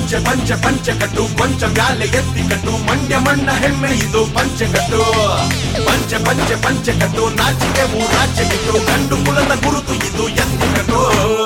ಪಂಚ ಪಂಚ ಪಂಚ ಕಟ್ಟು ಕೊಂಚ ಮ್ಯಾಲೆ ಎತ್ತಿ ಕಟ್ಟು ಮಂಡ್ಯ ಮಣ್ಣ ಹೆಮ್ಮೆ ಇದು ಪಂಚ ಕಟ್ಟು ಪಂಚ ಪಂಚ ಪಂಚ ಕಟ್ಟು ನಾಚಿಕೆ ರಾಜ್ಯ ಕಿಟ್ಟು ಗಂಡು ಕುಲದ ಗುರುತು ಇದು ಎತ್ತಿ ಕಟ್ಟು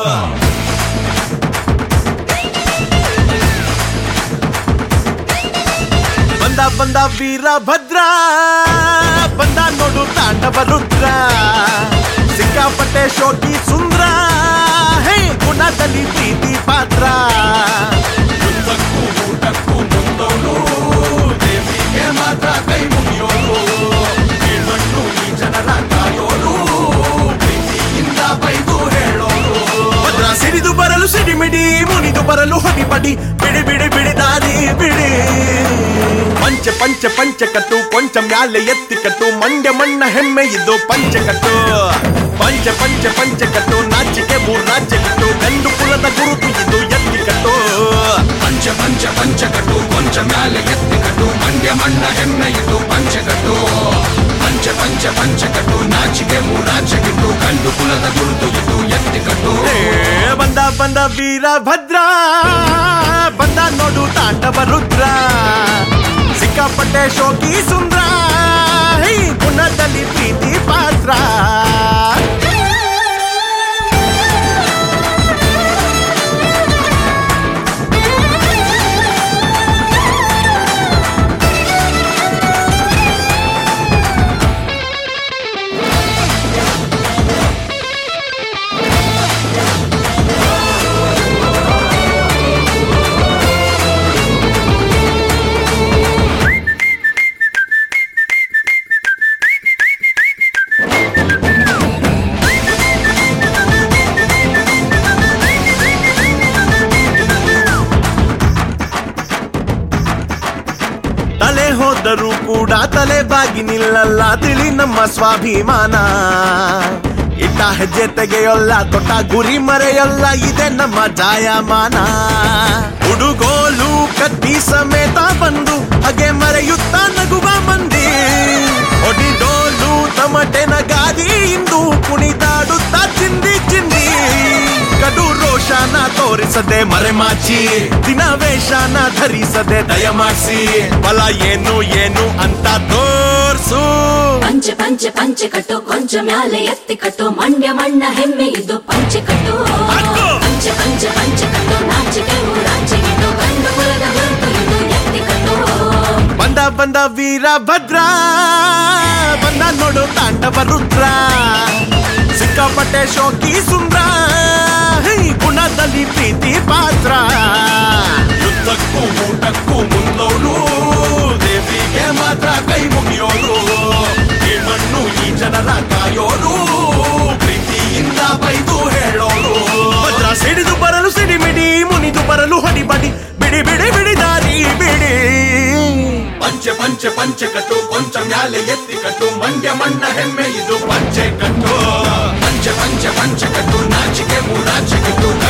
ಬಂದ ಬಂದ ವೀರಭದ್ರ ಬಂದ ನೋಡು ತಾಂಡವ ರುದ್ರ ಸಿಕ್ಕಾಪಟ್ಟೆ ಶೋಕಿ ಸುಂದ್ರ ಹೇ ಗುಣದಲ್ಲಿ ಪ್ರೀತಿ ಪಾತ್ರ ಯುದ್ಧಕ್ಕೂ ಊಟಕ್ಕೂ ಮುಂದೋನು ದೇವಿಗೆ ಮಾತ್ರ ಕೈ ಮುಗಿಯೋನು ಕೀಳ್ಮಣ್ಣು ಈ ಜನರ ಕಾಯೋನು ಪ್ರೀತಿಯಿಂದ ಬೈದು ಹೇಳೋನು ಭದ್ರ ಸಿಡಿದು ಬರಲು ಸಿಡಿಮಿಡಿ ಮುನಿದು ಬರಲು ಹೊಡಿಬಡಿ ಬಿಡಿ ಬಿಡಿ ಬಿಡಿ ದಾರಿ ಬಿಡಿ ಪಂಚ ಪಂಚ ಪಂಚ ಕಟ್ಟು ಕೊಂಚ ಮ್ಯಾಲೆ ಎತ್ತಿ ಕಟ್ಟು ಮಂಡ್ಯ ಮಣ್ಣ ಹೆಮ್ಮೆ ಇದು ಪಂಚ ಕಟ್ಟು ಪಂಚ ಪಂಚ ಪಂಚ ಕಟ್ಟು ನಾಚಿಕೆ ಮೂರ್ ರಾಜ್ಯ ಕಟ್ಟು ಗಂಡು ಕುಲದ ಗುರುತು ಇದು ಎತ್ತಿ ಕಟ್ಟು ಪಂಚ ಪಂಚ ಪಂಚ ಕಟ್ಟು ಕೊಂಚ ಮ್ಯಾಲೆ ಎತ್ತಿ ಕಟ್ಟು ಮಂಡ್ಯ ಮಣ್ಣ ಹೆಮ್ಮೆ ಇದು ಪಂಚ ಕಟ್ಟು ಪಂಚ ಪಂಚ ಪಂಚ ಕಟ್ಟು ನಾಚಿಕೆ ಮೂರಾಚೆ ಕಿಟ್ಟು ಗಂಡು ಕುಲದ ಗುರುತು ಇದು ಎತ್ತಿ ಕಟ್ಟು ಏ, ಬಂದ ಬಂದ ವೀರಭದ್ರ ಬಂದ ನೋಡು ತಾಂಡವ ರುದ್ರ ಸಿಕ್ಕಾಪಟ್ಟೆ ಶೋಕಿ ಸುಂದ್ರ ಹೇ ಗುಣದಲ್ಲಿ ಪ್ರೀತಿ ಪಾತ್ರ ತಲೆ ಹೋದರೂ ಕೂಡ ತಲೆ ಬಾಗಿ ನಿಲ್ಲಲ್ಲ ತಿಳಿ ನಮ್ಮ ಸ್ವಾಭಿಮಾನ ಇಟ್ಟ ಹೆಜ್ಜೆ ತೆಗೆಯೊಲ್ಲ ತೊಟ್ಟ ಗುರಿ ಮರೆಯಲ್ಲ ಇದೆ ನಮ್ಮ ಜಾಯಮಾನ ಹುಡುಗೋಲು ಕತ್ತಿ ಸಮೇತ ಬಂದು ಹಾಗೆ ಮರೆಯುತ್ತ ನಗುವ ಮಂದಿ ಹೊಡಿಡೋಲು ತಮಟೆನ ಗಾದಿ ಇಂದು ಕುಣಿದಾಡುತ್ತಾ ಚಿಂದಿ ಚಿಂದಿ ಕಡು ರೋಷನ ತೋರಿಸದೆ ಮರೆಮಾಚಿ ದಿನ ವೇಷನ ಧರಿಸದೆ ದಯಮಾಡ್ಸಿ ಬಲ ಏನು ಏನು ಅಂತ ತೋರ್ಸು ಪಂಚ ಪಂಚ ಪಂಚ ಕಟ್ಟು ಕೊಂಚ ಮ್ಯಾಲೆ ಎತ್ತಿ ಕಟ್ಟು ಮಂಡ್ಯ ಮಣ್ಣ ಹೆಮ್ಮೆ ಇದು ಪಂಚ ಕಟ್ಟು ಹಾಕು. ಪಂಚ ಪಂಚ ಪಂಚ ಕಟ್ಟು ನಾಚಿಕೆ ರಾಜ್ಯಗಿಟ್ಟು ಗಂಡು ಕುಲದ ಗುರುತು ಇದು ಎತ್ತಿ ಕಟ್ಟು ಬಂದ ಬಂದ ವೀರಭದ್ರ ಬಂದ ನೋಡು ತಾಂಡವ ರುದ್ರ ಸಿಕ್ಕಾಪಟ್ಟೆ ಶೋಕಿ ಸುಂದ್ರ ಹೇ, ಗುಣದಲ್ಲಿ ಪ್ರೀತಿ ಪಾತ್ರ ಯುದ್ಧಕ್ಕೂ ಊಟಕ್ಕೂ ಮುಂದೋನು ದೇವಿಗೆ ಮಾತ್ರ ಕೈ ಮುಗಿಯೋನು ಈ ಮಣ್ಣು ಈ ಜನರ ಕಾಯೋನು ಪ್ರೀತಿಯಿಂದ ಬೈದು ಹೇಳೋನು ಭದ್ರ ಸಿಡಿದು ಬರಲು ಸಿಡಿಮಿಡಿ ಮುನಿದು ಬರಲು ಹೊಡಿಬಡಿ ಬಿಡಿ ಬಿಡಿ ಬಿಡಿ ದಾರಿ ಬಿಡಿ ಪಂಚ ಪಂಚ ಪಂಚ ಕಟ್ಟು ಕೊಂಚ ಮ್ಯಾಲೆ ಎತ್ತಿ ಕಟ್ಟು ಮಂಡ್ಯ ಮಣ್ಣ ಹೆಮ್ಮೆ ಇದು ಪಂಚೆ ಕಟ್ಟು ಪಂಚ ಪಂಚ ಪಂಚ ಕಟ್ಟು ನಾಚಿಕೆ ಮೂರಾಚೆ ಕಟ್ಟು